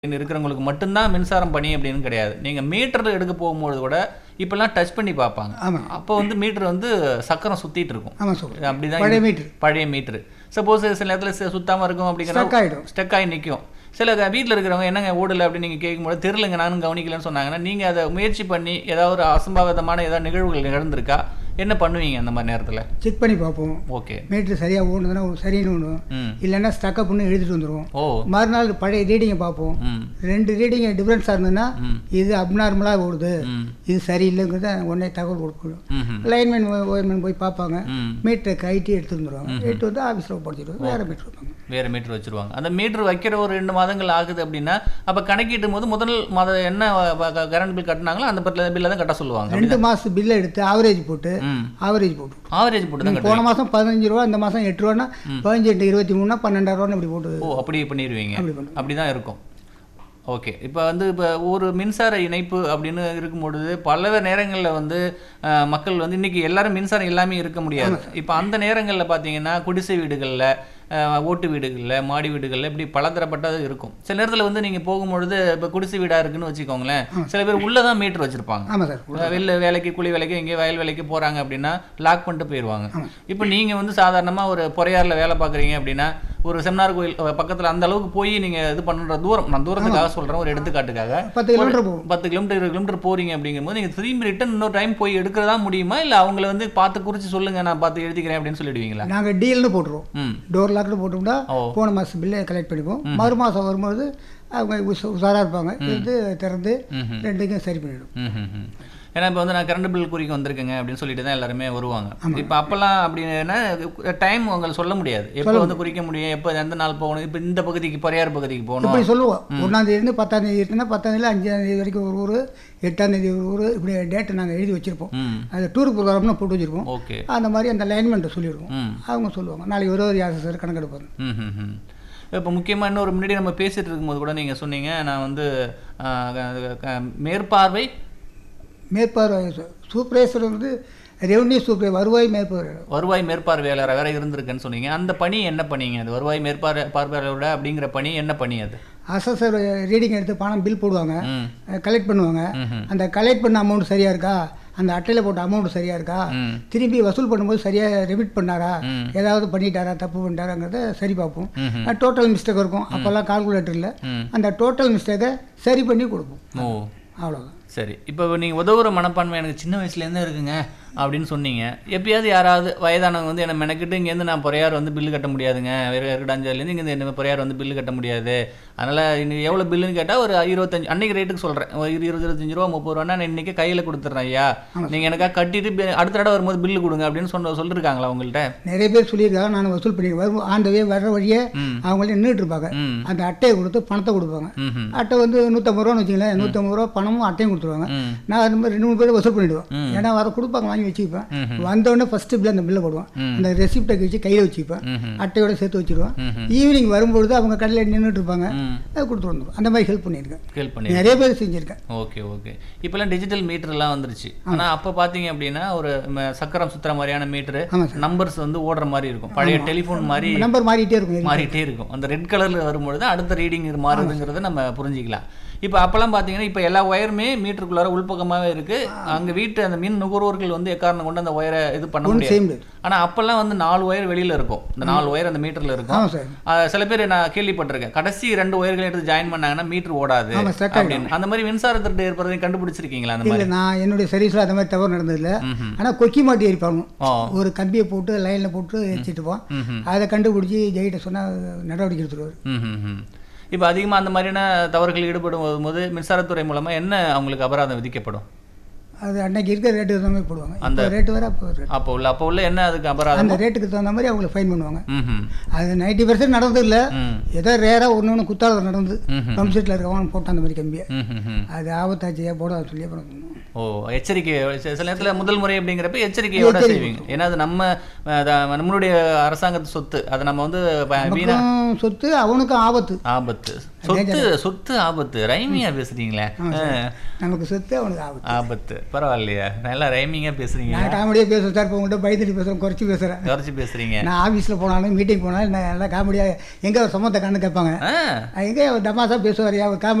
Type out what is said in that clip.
இருக்கிறவங்களுக்கு மட்டும்தான் மின்சாரம் பணி அப்படின்னு கிடையாது நீங்கள் மீட்டர் எடுக்க போகும்போது கூட இப்பெல்லாம் டச் பண்ணி பார்ப்பாங்க ஆமாம் அப்போ வந்து மீட்டர் வந்து சக்கரம் சுத்திட்டு இருக்கும் ஆமாம் சொல்கிறேன் அப்படிதான் பழைய இது- மீட்ரு பழைய மீட்ரு சப்போஸ் சில நேரத்தில் சுத்தாம இருக்கும் அப்படிங்கிற ஸ்டக் ஆகிடும் ஸ்டக் ஆகி நிற்கும் சில வீட்டில் இருக்கிறவங்க என்னங்க ஓடல அப்படின்னு நீங்கள் கேட்கும்போது தெரிலங்க நானும் கவனிக்கலன்னு சொன்னாங்கன்னா நீங்கள் அதை முயற்சி பண்ணி ஏதாவது ஒரு அசம்பாவிதமான ஏதாவது நிகழ்வுகள் நிகழ்ந்திருக்கா என்ன பண்ணுவீங்க அந்த மாதிரி நேரத்தில் செக் பண்ணி பார்ப்போம் ஓகே மீட்ரு சரியாக ஓடுனதுன்னா சரின்னு ஓடும் ம் இல்லைன்னா ஸ்டக்கப் பண்ணி எழுதிட்டு வந்துடுவோம் ஓ மறுநாள் பழைய ரீடிங்கை பார்ப்போம் ம் ரெண்டு ரீடிங் டிஃப்ரென்ஸாக இருந்ததுன்னா ம் இது அப்நார்மலாக ஓடுது ம் இது சரியில்லைங்கிறத உடனே தகவல் கொடுக்கணும் ம் லைன்மேன் ஒயர்மேன் போய் பார்ப்பாங்க ம் மீட்டரை கைட்டி எடுத்து வந்துடுவாங்க எடுத்து வந்து ஆஃபீஸில் படிச்சுட்டு வேறு மீட்டர் வைப்பாங்க வேற மீட்டர் வச்சிருவாங்க அந்த மீட்டர் வைக்கிற ஒரு ரெண்டு மாதங்கள் ஆகுது அப்படின்னா அப்ப கணக்கிட்டும் போது முதல் மாத என்ன கரண்ட் பில் கட்டினாங்களோ அந்த பில்லை தான் கட்ட சொல்லுவாங்க ரெண்டு மாதத்து பில்லை எடுத்து ஆவரேஜ் போட்டு ம் ஆவரேஜ் போட்டு ஆவரேஜ் போட்டு தான் போன மாதம் பதினஞ்சு ரூபா இந்த மாதம் எட்டு ரூபான்னா பதினஞ்சு எட்டு இருபத்தி மூணுனா பன்னெண்டாயிரம் ரூபான்னு இப்படி போட்டு ஓ அப்படி பண்ணிடுவீங்க அப்படி பண்ணுவோம் அப்படிதான் இருக்கும் ஓகே இப்போ வந்து இப்போ ஒரு மின்சார இணைப்பு அப்படின்னு இருக்கும்பொழுது பல நேரங்களில் வந்து அஹ், மக்கள் வந்து இன்னைக்கு எல்லாரும் மின்சாரம் இல்லாமல் இருக்க முடியாது இப்போ அந்த நேரங்களில் பார்த்தீங்கன்னா குடிசை வீடுகளில் ஓட்டு வீடுகளில் மாடி வீடுகளில் இப்படி பலதரப்பட்டது இருக்கும் சில நேரத்தில் வந்து நீங்கள் போகும்பொழுது இப்போ குடிசை வீடாக இருக்குன்னு வச்சுக்கோங்களேன் சில பேர் உள்ளே தான் மீட்டர் வச்சுருப்பாங்க ஆமாம் சார் வெளில வேலைக்கு கூலி வேலைக்கு எங்கேயோ வயல் வேலைக்கு போகிறாங்க அப்படின்னா லாக் பண்ணிட்டு போயிடுவாங்க இப்போ நீங்கள் வந்து சாதாரணமாக ஒரு பொறையாரில் வேலை பார்க்குறீங்க அப்படின்னா ஒரு செமினார் கோயில் பக்கத்தில் அந்த அளவுக்கு போய் நீங்கள் இது பண்ணுற தூரம் நான் தூரத்துக்காக சொல்கிறேன் ஒரு எடுத்துக்காட்டுக்காக பத்து கிலோமீட்டர் போகும் பத்து கிலோமீட்டர் இருபது கிலோமீட்டர் போறீங்க அப்படிங்கும்போது நீங்கள் திரும்பி ரிட்டன் இன்னொரு டைம் போய் எடுக்கிறதா முடியுமா இல்லை அவங்கள வந்து பார்த்து குறித்து சொல்லுங்க நான் பார்த்து எழுதிக்கிறேன் அப்படின்னு சொல்லிடுவீங்களா நாங்கள் டீல்னு போட்டுருவோம் ம் டோர் லாக்கில் போட்டோம்னா ஓ போன மாதம் பில்லை கலெக்ட் பண்ணிப்போம் மறு மாதம் வரும்போது அவங்க உஷ- உஷாரா இருப்பாங்க இருந்து திறந்து ம்ஹும். ரெண்டுக்கும் சரி பண்ணிவிடும் ம், ம், ம். ஏன்னா இப்போ வந்து நான் கரண்ட் பில் குறிக்க வந்திருக்கேங்க அப்படின்னு சொல்லிட்டு தான் எல்லாருமே வருவாங்க இப்போ அப்போல்லாம் அப்படின்னா டைம் உங்களுக்கு சொல்ல முடியாது எப்போ வந்து குறிக்க முடியும் எப்போ எந்த நாள் போகணும் இப்போ இந்த பகுதிக்கு பரியார் பகுதிக்கு போகணும் இப்படி சொல்லுவோம் ஒன்றாந்தேதிலேருந்து பத்தாந்தேதி இருக்குன்னா பத்தாந்தேதியில் அஞ்சாந்தேதி வரைக்கும் ஒரு ஊர் எட்டாந்தேதி ஒரு ஊர் இப்படி டேட்டை நாங்கள் எழுதி வச்சுருப்போம் ம் அது டூர் ப்ரோக்ராம்னு போட்டு வச்சுருப்போம் ஓகே அந்த மாதிரி அந்த லைன்மெண்ட்டை சொல்லிடுவோம் ம் அவங்க சொல்லுவாங்க நாளைக்கு ஒரு ஒரு யார் சார் கணக்கெடுப்பாங்க ம் ம் ம் இப்போ முக்கியமாக இன்னொரு முன்னாடி நம்ம பேசிட்டு இருக்கும்போது கூட நீங்கள் சொன்னீங்க நான் வந்து ஆ, க- க- மேற்பார்வை மேற்பார்வை சூப்பர்வைசர் வந்து ரெவன்யூ சூப்பர் வருவாய் மேற்பார்வை வருவாய் மேற்பார்வையாளர் வேற இருந்திருக்குன்னு சொன்னீங்க அந்த பணி என்ன பண்ணீங்க அது வருவாய் மேற்பார்வை பார்வையாளரோட அப்படிங்கிற பணி என்ன பணி அது அசஸர் ரீடிங் எடுத்து பணம் பில் போடுவாங்க ம் கலெக்ட் பண்ணுவாங்க ம்ஹும். அந்த கலெக்ட் பண்ண அமௌண்ட் சரியா இருக்கா அந்த அட்டையில் போட்ட அமௌண்ட் சரியா இருக்கா ம் திரும்பி வசூல் பண்ணும்போது சரியா ரெமிட் பண்ணாரா ம். ஏதாவது பண்ணிட்டாரா தப்பு பண்ணிட்டாராங்கிறத சரி பார்ப்போம் ம்ஹும். டோட்டல் மிஸ்டேக் இருக்கும் அப்போல்லாம் கால்குலேட்டர் இல்லை ம் அந்த டோட்டல் மிஸ்டேக்கை சரி பண்ணி கொடுப்போம் ஓ அவ்வளோதான் சரி இப்போ நீங்கள் உதவுற மனப்பான்மை எனக்கு சின்ன வயசுலேருந்தே இருக்குங்க அப்படின்னு சொன்னீங்க எப்பயாவது யாராவது வயதானவங்க வந்து என்ன மெனக்கிட்டு இங்கேருந்து நான் பொறையார் வந்து பில்லு கட்ட முடியாதுங்க வேறு இருக்கடாஞ்சாலேருந்து இங்கே என்ன பொறையார் வந்து பில்லு கட்ட முடியாது அதனால் இன்னைக்கு எவ்வளோ பில்லுன்னு கேட்டால் ஒரு இருபத்தஞ்சு அன்னைக்கு ரேட்டுக்கு சொல்கிறேன் ஒரு இரு இருபது இருபத்தஞ்சு ரூபா முப்பது ரூபா நான் இன்றைக்கி கையில் கொடுத்துட்றேன் ஐயா நீங்கள் எனக்காக கட்டிட்டு பி- அடுத்த தடவை வரும்போது பில்லு கொடுங்க அப்படின்னு சொன்ன சொல்லியிருக்காங்களா உங்கள்கிட்ட நிறைய பேர் சொல்லியிருக்காங்க நான் வசூல் பண்ணி வரும் ஆண்டவே வர்ற வழியே ம் அவங்கள்ட்ட நின்றுட்டு இருப்பாங்க ம் அந்த அட்டையை கொடுத்து பணத்தை கொடுப்பாங்க ம் ம் அட்டை வந்து நூற்றம்பது ரூபான்னு வச்சுங்களேன் நூற்றம்பது ரூபா பணமும் அட்டையும் கொடுத்துருவாங்க ம் நான் அந்த மாதிரி ரெண்டு மூணு பேர் வசூல் பண்ணிவிடுவேன் ம். ஏன்னா வர கொடுப்பாங்க வாங்கி வச்சுப்பேன் ம்ஹும். வந்தோடனே ஃபஸ்ட்டு பில் அந்த பில்லை போடுவேன் ம். அந்த ரெசிப்டை வச்சு கையில் வச்சுப்பேன் ம்ஹும். அட்டையோட சேர்த்து வச்சிருவேன் ம்ஹும். ஈவினிங் வரும்பொழுது அவங்க கடையில் நின்றுட்டு இருப்பாங்க ம் அதை கொடுத்துட்டு வந்துடுவோம் அந்த மாதிரி ஹெல்ப் பண்ணியிருக்கேன் ஹெல்ப் பண்ணி நிறைய பேர் செஞ்சுருக்கேன் ஓகே ஓகே இப்போல்லாம் டிஜிட்டல் மீட்டர்லாம் வந்துருச்சு ஆனா அப்போ பார்த்தீங்க அப்படின்னா ஒரு ம, சக்கரம் சுத்துற மாதிரியான மீட்டரு ஆமாம் சார் நம்பர்ஸ் வந்து ஓடுற மாதிரி இருக்கும் பழைய டெலிஃபோன் மாதிரி நம்பர் மாறிட்டே இருக்கும் மாறிட்டே இருக்கும் அந்த ரெட் கலர்ல வரும்பொழுது அடுத்த ரீடிங் இது மாறுதுங்கிறத நம்ம புரிஞ்சிக்கலாம் இப்போ அப்போல்லாம் பார்த்தீங்கன்னா இப்போ எல்லா ஒயருமே மீட்டருக்குள்ளார உள்பக்கமாவே இருக்கு அங்க வீட்டு அந்த மின் நுகர்வோர்கள் வந்து எக்காரணம் கொண்டு அந்த ஒயரை இது பண்ண ஒன்றும் முடியாது செய்ய முடியாது ஆனா அப்போல்லாம் வந்து நாலு ஒயர் வெளியில இருக்கும் இந்த நாலு ஒயர் அந்த மீட்டர்ல இருக்கும் ஆமாம் சார் ஆஹ் சில பேர் நான் கேள்விப்பட்டிருக்கேன் கடைசி ரெண்டு ஒயர்கள் எடுத்து ஜாயின் பண்ணாங்கன்னா மீட்டர் ஓடாது ஆமாம் ஸ்டக் ஆகிடும் அப்படின்னு அந்த மாதிரி மின்சார திருட்டு ஏற்படுறதையும் கண்டுபிடிச்சிருக்கீங்களா அந்த மாதிரி இல்லை நான் என்னுடைய சர்வீஸில் அந்த மாதிரி தவறு நடந்ததில்லை ம்ஹும். ஆனால் கொக்கி மாட்டி எரிப்பாங்க ஓ ஒரு கம்பியை போட்டு லைனில் போட்டு எரிச்சிட்டு போவான் ம்ஹும். அதை கண்டுபிடிச்சி ஜெயிட்ட சொன்னால் நடவடிக்கை எடுத்துருவார் ம்ஹும். இப்போ அதிகமா அந்த மாதிரியான தவறுகள் ஈடுபடும் போது மின்சாரத்துறை மூலமா என்ன அவங்களுக்கு அபராதம் விதிக்கப்படும் அது அன்னைக்கு இருக்கிற ரேட்டு தகுந்த மாதிரி போடுவாங்க அந்த- அந்த ரேட்டு வேறு அப்போ ரேட் அப்போ உள்ள அப்போ உள்ள என்ன அதுக்கு அபராதம் அந்த ரேட்டுக்கு தகுந்த மாதிரி அவங்களுக்கு ஃபைன் பண்ணுவாங்க ம்ஹும். அது நைன்ட்டி பர்சன்ட் நடந்ததில்ல ம் ஏதோ ரேராக ஒன்று ஒன்று குத்தாத நடந்து ம்ஹும். பம்ப் செட்டில் இருக்கவங்க போட்டான் அந்த மாதிரி கம்பியை ம்ஹும். அது ஆபத்தாச்சியாக போடாத சொல்லி அப்புறம் ஓ எச்சரிக்கை சில சில நேரத்துல முதல் முறை அப்படிங்கிறப்ப எச்சரிக்கையோட எச்சரிக்கை. செய்வீங்க ஏன்னா அது நம்ம அஹ், த- நம்மளுடைய அரசாங்கத்து சொத்து அதை நம்ம வந்து ப- வீணா நமக்கும் சொத்து அவனுக்கும் ஆபத்து ஆபத்து சொத்து சொத்து ஆபத்து ரைமிங்கா பேசுறீங்களே ஆ, நமக்கு சொத்து அவனுக்கு ஆபத்து ஆபத்து பரவாயில்லையா நல்லா ரைமிங்கா பேசுறீங்க நான் காமெடியாக பேசுவேன் சார் இப்போ உங்கள்கிட்ட பயந்துட்டு பேசுகிறேன் குறைச்சி பேசுகிறேன் குறைச்சி பேசுறீங்க நான் ஆஃபீஸில் போனாலும் மீட்டிங் போனாலும் நான் நல்லா காமெடியாக எங்கே சம்மந்த கண்ணு கேட்பாங்க ஆ எங்கே தமாசா பேசுவார் அவர் காமெடி